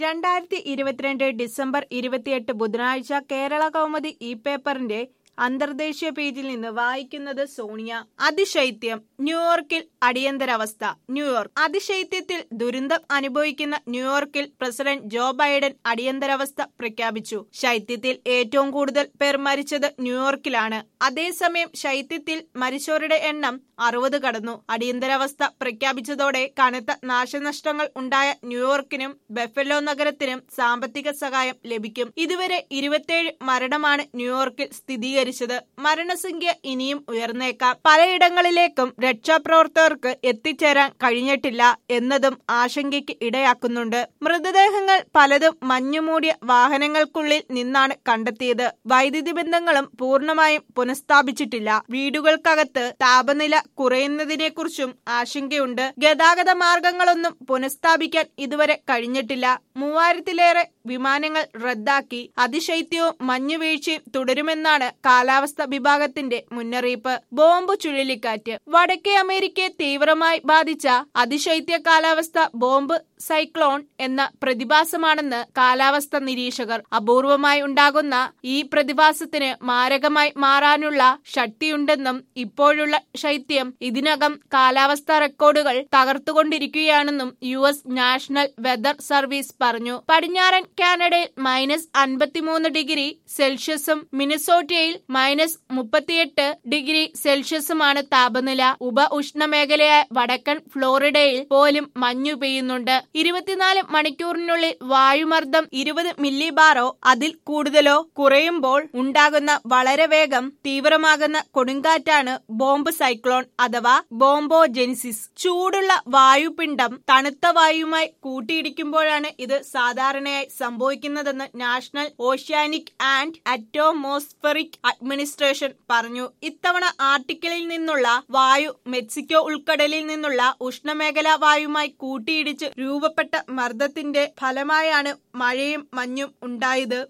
രണ്ടായിരത്തി ഇരുപത്തിരണ്ട് ഡിസംബർ ഇരുപത്തിയെട്ട് ബുധനാഴ്ച കേരള കൗമുദി ഇ പേപ്പറിന്റെ അന്തർദേശീയ പേജിൽ നിന്ന് വായിക്കുന്നത് സോണിയ അതിശൈത്യം ന്യൂയോർക്കിൽ അടിയന്തരാവസ്ഥ ന്യൂയോർക്ക് അതിശൈത്യത്തിൽ ദുരന്തം അനുഭവിക്കുന്ന ന്യൂയോർക്കിൽ പ്രസിഡന്റ് ജോ ബൈഡൻ അടിയന്തരാവസ്ഥ പ്രഖ്യാപിച്ചു ശൈത്യത്തിൽ ഏറ്റവും കൂടുതൽ പേർ മരിച്ചത് ന്യൂയോർക്കിലാണ് അതേസമയം ശൈത്യത്തിൽ മരിച്ചവരുടെ എണ്ണം അറുപത് കടന്നു അടിയന്തരാവസ്ഥ പ്രഖ്യാപിച്ചതോടെ കനത്ത നാശനഷ്ടങ്ങൾ ഉണ്ടായ ന്യൂയോർക്കിനും ബെഫലോ നഗരത്തിനും സാമ്പത്തിക സഹായം ലഭിക്കും ഇതുവരെ ഇരുപത്തിയേഴ് മരണമാണ് ന്യൂയോർക്കിൽ സ്ഥിരീകരിച്ചത് മരണസംഖ്യ ഇനിയും ഉയർന്നേക്കാം പലയിടങ്ങളിലേക്കും രക്ഷാപ്രവർത്തകർക്ക് എത്തിച്ചേരാൻ കഴിഞ്ഞിട്ടില്ല എന്നതും ആശങ്കയ്ക്ക് ഇടയാക്കുന്നുണ്ട് മൃതദേഹങ്ങൾ പലതും മഞ്ഞുമൂടിയ വാഹനങ്ങൾക്കുള്ളിൽ നിന്നാണ് കണ്ടെത്തിയത് വൈദ്യുതി ബന്ധങ്ങളും പൂർണ്ണമായും പുനഃസ്ഥാപിച്ചിട്ടില്ല വീടുകൾക്കകത്ത് താപനില കുറയുന്നതിനെക്കുറിച്ചും ആശങ്കയുണ്ട് ഗതാഗത മാർഗങ്ങളൊന്നും പുനഃസ്ഥാപിക്കാൻ ഇതുവരെ കഴിഞ്ഞിട്ടില്ല മൂവായിരത്തിലേറെ വിമാനങ്ങൾ റദ്ദാക്കി അതിശൈത്യവും മഞ്ഞുവീഴ്ചയും തുടരുമെന്നാണ് കാലാവസ്ഥ വിഭാഗത്തിന്റെ മുന്നറിയിപ്പ് ബോംബ് ചുഴലിക്കാറ്റ് വടക്കേ അമേരിക്കയെ തീവ്രമായി ബാധിച്ച അതിശൈത്യ കാലാവസ്ഥ ബോംബ് സൈക്ലോൺ എന്ന പ്രതിഭാസമാണെന്ന് കാലാവസ്ഥ നിരീക്ഷകർ അപൂർവമായി ഉണ്ടാകുന്ന ഈ പ്രതിഭാസത്തിന് മാരകമായി മാറാനുള്ള ശക്തിയുണ്ടെന്നും ഇപ്പോഴുള്ള ശൈത്യം ഇതിനകം കാലാവസ്ഥാ റെക്കോർഡുകൾ തകർത്തുകൊണ്ടിരിക്കുകയാണെന്നും U S national weather service പറഞ്ഞു പടിഞ്ഞാറൻ കാനഡയിൽ മൈനസ് അൻപത്തിമൂന്ന് ഡിഗ്രി സെൽഷ്യസും മിനിസോട്ടയിൽ മൈനസ് മുപ്പത്തിയെട്ട് ഡിഗ്രി സെൽഷ്യസുമാണ് താപനില ഉപ ഉഷ്ണമേഖലയായ വടക്കൻ ഫ്ലോറിഡയിൽ പോലും മഞ്ഞു പെയ്യുന്നുണ്ട് ഇരുപത്തിനാല് മണിക്കൂറിനുള്ളിൽ വായുമർദ്ദം ഇരുപത് മില്ലി ബാറോ അതിൽ കൂടുതലോ കുറയുമ്പോൾ ഉണ്ടാകുന്ന വളരെ വേഗം തീവ്രമാകുന്ന കൊടുങ്കാറ്റാണ് ബോംബ് സൈക്ലോൺ അഥവാ ബോംബോജെനിസിസ് ചൂടുള്ള വായുപിണ്ഡം തണുത്ത വായുവുമായി കൂട്ടിയിടിക്കുമ്പോഴാണ് ഇത് സാധാരണയായി സംഭവിക്കുന്നതെന്ന് national oceanic and atmospheric administration പറഞ്ഞു ഇത്തവണ ആർട്ടിക്കിളിൽ നിന്നുള്ള വായു മെക്സിക്കോ ഉൾക്കടലിൽ നിന്നുള്ള ഉഷ്ണമേഖലാ വായുമായി കൂട്ടിയിടിച്ച് രൂപപ്പെട്ട മർദ്ദത്തിന്റെ ഫലമായാണ് മഴയും മഞ്ഞും ഉണ്ടായത്